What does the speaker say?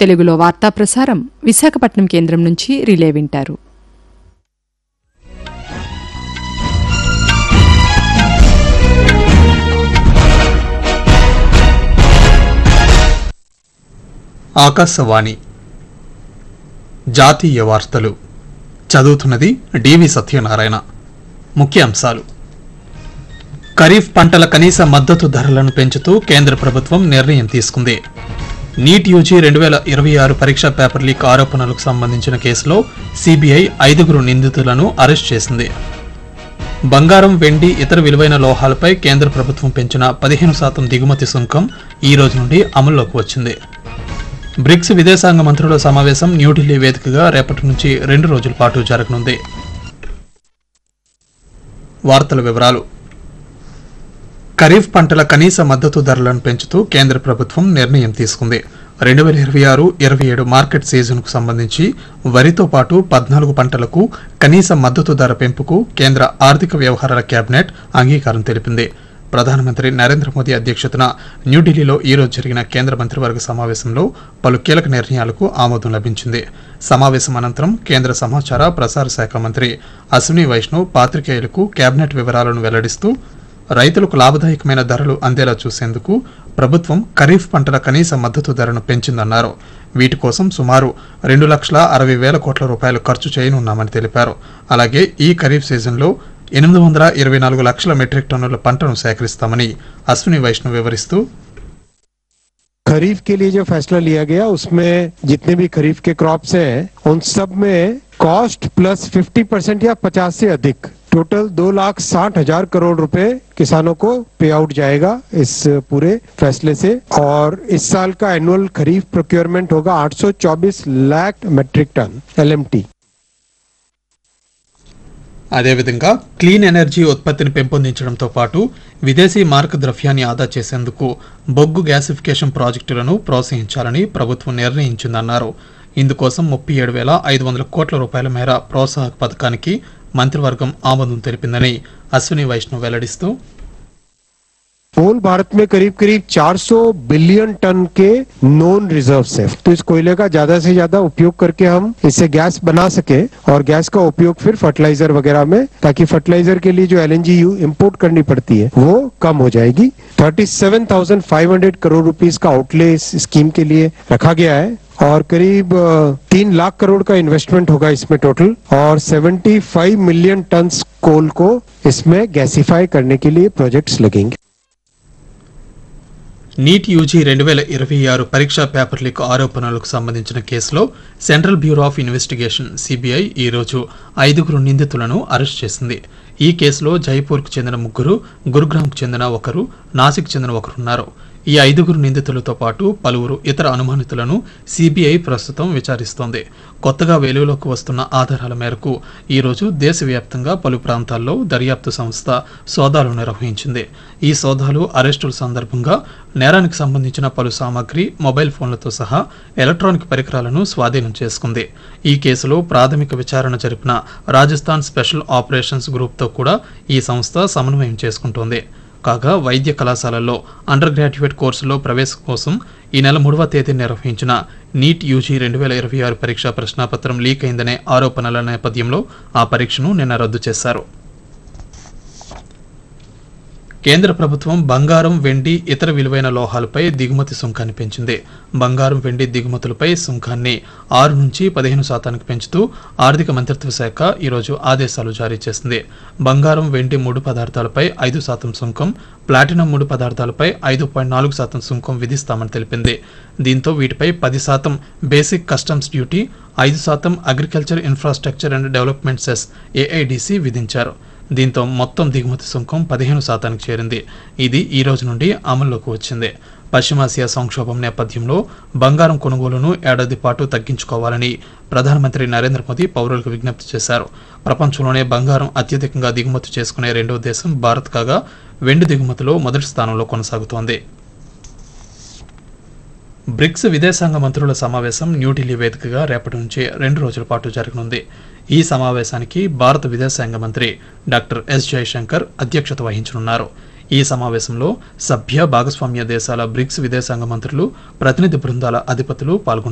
తెలుగులో వార్తా ప్రసారం విశాఖపట్నం కేంద్రం నుంచి రిలే వింటారు ఆకాశవాణి జాతీయ వార్తలు చదువుతున్నది డివి సత్యనారాయణ ముఖ్యాంశాలు ఖరీఫ్ పంటల కనీస మద్దతు ధరలను పెంచుతూ కేంద్ర ప్రభుత్వం నిర్ణయం తీసుకుంది నీట్ యూజీ రెండు వేల ఇరవై ఆరు పరీక్షా పేపర్ లీక్ ఆరోపణలకు సంబంధించిన కేసులో సిబిఐ ఐదుగురు నిందితులను అరెస్ట్ చేసింది బంగారం వెండి ఇతర విలువైన లోహాలపై కేంద్ర ప్రభుత్వం పెంచిన పదిహేను శాతం దిగుమతి సుంకం ఈ రోజు నుండి అమల్లోకి వచ్చింది బ్రిక్స్ విదేశాంగ మంత్రుల సమావేశం న్యూఢిల్లీ వేదికగా రేపటి నుంచి రెండు రోజుల పాటు జరగనుంది వార్తల వివరాలు ఖరీఫ్ పంటల కనీస మద్దతు ధరలను పెంచుతూ కేంద్ర ప్రభుత్వం నిర్ణయం తీసుకుంది రెండు వేల ఇరవై ఆరు ఇరవై ఏడు మార్కెట్ సీజన్కు సంబంధించి వరితో పాటు పద్నాలుగు పంటలకు కనీస మద్దతు ధర పెంపుకు కేంద్ర ఆర్థిక వ్యవహారాల కేబినెట్ అంగీకారం తెలిపింది ప్రధానమంత్రి నరేంద్ర మోదీ అధ్యక్షతన న్యూఢిల్లీలో ఈ రోజు జరిగిన కేంద్ర మంత్రివర్గ సమావేశంలో పలు కీలక నిర్ణయాలకు ఆమోదం లభించింది సమావేశం అనంతరం కేంద్ర సమాచార ప్రసార శాఖ మంత్రి అశ్విని వైష్ణవ్ పాత్రికేయులకు కేబినెట్ వివరాలను వెల్లడిస్తూ రైతులకు లాభదాయకమైన ధరలు అందేలా చూసేందుకు ప్రభుత్వం ఖరీఫ్ పంటల కనీస మద్దతు ధరను పెంచిందన్నారు వీటి కోసం సుమారు రెండు లక్షల అరవై వేల కోట్ల రూపాయలు ఖర్చు చేయనున్నామని తెలిపారు అలాగే ఈ ఖరీఫ్ సీజన్లో ఎనిమిది వందల ఇరవై నాలుగు లక్షల మెట్రిక్ టన్నుల పంటను సేకరిస్తామని అశ్విని వైష్ణవ్ వివరిస్తూ खरीफ के लिए जो फैसला लिया गया उसमें जितने भी खरीफ के क्रॉप्स हैं उन सब में कॉस्ट प्लस 50 परसेंट या 50 से अधिक टोटल दो लाख साठ हजार करोड़ रुपए किसानों को पे आउट जाएगा इस पूरे फैसले से और इस साल का एनुअल खरीफ प्रोक्योरमेंट होगा 824 लाख मेट्रिक टन एलएमटी అదేవిధంగా క్లీన్ ఎనర్జీ ఉత్పత్తిని పెంపొందించడంతో పాటు విదేశీ మార్క ద్రవ్యాన్ని ఆదా చేసేందుకు బొగ్గు గ్యాసిఫికేషన్ ప్రాజెక్టులను ప్రోత్సహించాలని ప్రభుత్వం నిర్ణయించిందన్నారు ఇందుకోసం ముప్పై ఏడు వేల ఐదు వందల కోట్ల రూపాయల మేర ప్రోత్సాహక పథకానికి మంత్రివర్గం ఆమోదం తెలిపిందని అశ్విని వైష్ణవ్ వెల్లడిస్తూ कोल भारत में करीब करीब 400 बिलियन टन के नॉन रिजर्व है तो इस कोयले का ज्यादा से ज्यादा उपयोग करके हम इससे गैस बना सके और गैस का उपयोग फिर फर्टिलाइजर वगैरह में ताकि फर्टिलाइजर के लिए जो एलएनजी इंपोर्ट करनी पड़ती है वो कम हो जाएगी 37,500 करोड़ रुपीस का आउटले इस स्कीम के लिए रखा गया है और करीब अ, तीन लाख करोड़ का इन्वेस्टमेंट होगा इसमें टोटल और 75 मिलियन टन कोल को इसमें गैसिफाई करने के लिए प्रोजेक्ट्स लगेंगे నీట్ యూజీ రెండు వేల ఇరవై ఆరు పరీక్షా పేపర్ లీక్ ఆరోపణలకు సంబంధించిన కేసులో central bureau of investigation CBI ఈ రోజు ఐదుగురు నిందితులను అరెస్ట్ చేసింది ఈ కేసులో జైపూర్కు చెందిన ముగ్గురు గురుగ్రామ్కు చెందిన ఒకరు నాసిక్ చెందిన ఒకరున్నారు ఈ ఐదుగురు నిందితులతో పాటు పలువురు ఇతర అనుమానితులను సిబిఐ ప్రస్తుతం విచారిస్తోంది కొత్తగా వెలుగులోకి వస్తున్న ఆధారాల మేరకు ఈరోజు దేశవ్యాప్తంగా పలు ప్రాంతాల్లో దర్యాప్తు సంస్థ సోదాలు నిర్వహించింది ఈ సోదాలు అరెస్టుల సందర్భంగా నేరానికి సంబంధించిన పలు సామాగ్రి మొబైల్ ఫోన్లతో సహా ఎలక్ట్రానిక్ పరికరాలను స్వాధీనం చేసుకుంది ఈ కేసులో ప్రాథమిక విచారణ జరిపిన రాజస్థాన్ స్పెషల్ ఆపరేషన్స్ గ్రూప్తో కూడా ఈ సంస్థ సమన్వయం చేసుకుంటోంది కాగా వైద్య కళాశాలల్లో అండర్ గ్రాడ్యుయేట్ కోర్సులో ప్రవేశం కోసం ఈ నెల మూడవ తేదీ నిర్వహించిన నీట్ యూజీ రెండు వేల ఇరవై ఆరు పరీక్షా ప్రశ్నాపత్రం లీక్ అయిందనే ఆరోపణల నేపథ్యంలో ఆ పరీక్షను నిన్న రద్దు చేశారు కేంద్ర ప్రభుత్వం బంగారం వెండి ఇతర విలువైన లోహాలపై దిగుమతి సుంకాన్ని పెంచింది బంగారం వెండి దిగుమతులపై సుంకాన్ని ఆరు నుంచి పదిహేను శాతానికి పెంచుతూ ఆర్థిక మంత్రిత్వ శాఖ ఈరోజు ఆదేశాలు జారీ చేసింది బంగారం వెండి ముడి పదార్థాలపై ఐదు శాతం సుంకం ప్లాటినం ముడి పదార్థాలపై ఐదు పాయింట్ నాలుగు శాతం సుంకం విధిస్తామని తెలిపింది దీంతో వీటిపై పది శాతం బేసిక్ కస్టమ్స్ డ్యూటీ ఐదు శాతం agriculture infrastructure and development cess AIDC విధించారు దీంతో మొత్తం దిగుమతి సుంకం పదిహేను శాతానికి చేరింది ఇది ఈ రోజు నుండి అమల్లోకి వచ్చింది పశ్చిమాసియా సంక్షోభం నేపథ్యంలో బంగారం కొనుగోలును ఏడాది పాటు తగ్గించుకోవాలని ప్రధానమంత్రి నరేంద్ర మోదీ పౌరులకు విజ్ఞప్తి చేశారు ప్రపంచంలోనే బంగారం అత్యధికంగా దిగుమతి చేసుకునే రెండవ దేశం భారత్ కాగా వెండి దిగుమతిలో మొదటి స్థానంలో కొనసాగుతోంది బ్రిక్స్ విదేశాంగ మంత్రుల సమావేశం న్యూఢిల్లీ వేదికగా రేపటి నుంచి రెండు రోజుల పాటు జరగనుంది ఈ సమావేశానికి భారత విదేశాంగ మంత్రి డాక్టర్ ఎస్ జయశంకర్ అధ్యక్షత వహించనున్నారు ఈ సమావేశంలో సభ్య భాగస్వామ్య దేశాల బ్రిక్స్ విదేశాంగ మంత్రులు ప్రతినిధి బృందాల అధిపతులు పాల్గొంటారు